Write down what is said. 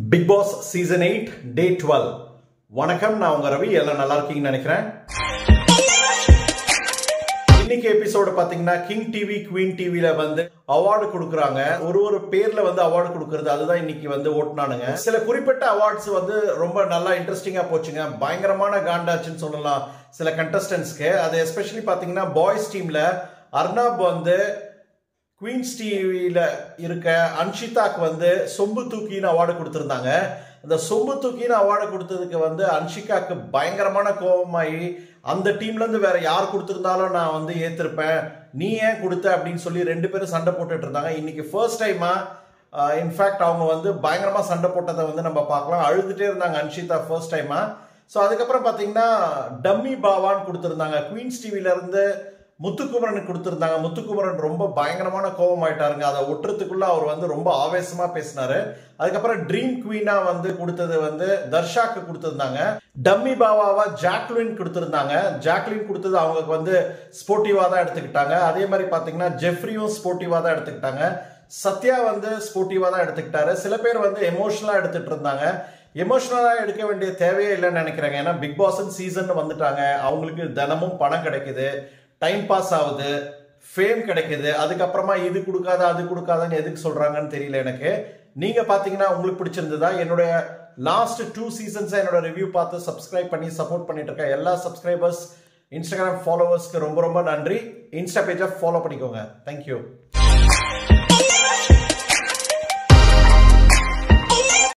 big Boss season eight day twelve வணக்கம் நான் உங்க ரவி எல்லாம் நல்லா இருக்கீங்கன்னு நினைக்கிறேன் இன்னைக்கு எபிசோடு பாத்தீங்கன்னா கிங் டிவி குவீன் டிவில வந்து அவார்டு கொடுக்குறாங்க ஒரு ஒரு பேர்ல வந்து அவார்டு கொடுக்கறது அதுதான் இன்னைக்கு வந்து ஓட்டுனானுங்க சில குறிப்பிட்ட அவார்ட்ஸ் வந்து ரொம்ப நல்லா இன்ட்ரெஸ்டிங்கா போச்சுங்க பயங்கரமான காண்டாச்சுன்னு சொல்லலாம் சில கண்டஸ்டன்ஸ்க்கு அது எஸ்பெஷலி பாத்தீங்கன்னா பாய்ஸ் டீம்ல அர்னாப் வந்து குவீன்ஸ் டிவியில இருக்க அன்ஷிதாக்கு வந்து சொம்பு தூக்கின்னு அவார்டு கொடுத்துருந்தாங்க அந்த சொம்பு தூக்கின்னு அவார்டு கொடுத்ததுக்கு வந்து அன்ஷிகாக்கு பயங்கரமான கோபமாயி அந்த டீம்ல இருந்து வேற யார் கொடுத்திருந்தாலும் நான் வந்து ஏத்திருப்பேன் நீ ஏன் கொடுத்த அப்படின்னு சொல்லி ரெண்டு பேரும் சண்டை போட்டுட்டு இருந்தாங்க இன்னைக்கு ஃபர்ஸ்ட் டைமா இன்ஃபேக்ட் அவங்க வந்து பயங்கரமா சண்டை போட்டதை வந்து நம்ம பார்க்கலாம் அழுதுட்டே இருந்தாங்க அன்ஷிதா ஃபர்ஸ்ட் டைமா ஸோ அதுக்கப்புறம் பார்த்தீங்கன்னா டம்மி பாவான்னு கொடுத்துருந்தாங்க குவீன்ஸ் டிவில இருந்து முத்துக்குமரனுக்கு கொடுத்துருந்தாங்க முத்துக்குமரன் ரொம்ப பயங்கரமான கோபம் ஆயிட்டாருங்க அதை ஒட்டுறதுக்குள்ள அவர் வந்து ரொம்ப ஆவேசமா பேசினாரு அதுக்கப்புறம் ட்ரீம் குவீனா வந்து கொடுத்தது வந்து தர்ஷாக்கு கொடுத்துருந்தாங்க டம்மி பாவாவா ஜாக்லின் கொடுத்துருந்தாங்க ஜாக்லின் கொடுத்தது அவங்களுக்கு வந்து ஸ்போர்ட்டிவா தான் எடுத்துக்கிட்டாங்க அதே மாதிரி பாத்தீங்கன்னா ஜெஃப்ரியும் ஸ்போர்ட்டிவா தான் எடுத்துக்கிட்டாங்க சத்யா வந்து ஸ்போர்ட்டிவா தான் எடுத்துக்கிட்டாரு சில பேர் வந்து எமோஷனலா எடுத்துட்டு இருந்தாங்க எமோஷனலா எடுக்க வேண்டிய தேவையே இல்லைன்னு நினைக்கிறாங்க ஏன்னா பிக் பாஸ் சீசன் வந்துட்டாங்க அவங்களுக்கு தினமும் பணம் கிடைக்குது டைம் பாஸ் ஆகுது ஃபேம் கிடைக்குது அதுக்கப்புறமா இது கொடுக்காத அது கொடுக்காதன்னு எதுக்கு சொல்றாங்கன்னு தெரியல எனக்கு நீங்க பாத்தீங்கன்னா உங்களுக்கு பிடிச்சிருந்ததா என்னுடைய லாஸ்ட் டூ சீசன்ஸ் என்னோட ரிவ்யூ பார்த்து சப்ஸ்கிரைப் பண்ணி சப்போர்ட் பண்ணிட்டு இருக்க எல்லா சப்ஸ்கிரைபர்ஸ் இன்ஸ்டாகிராம் ஃபாலோவர்ஸ்க்கு ரொம்ப ரொம்ப நன்றி இன்ஸ்டா பேஜை ஃபாலோ பண்ணிக்கோங்க தேங்க்யூ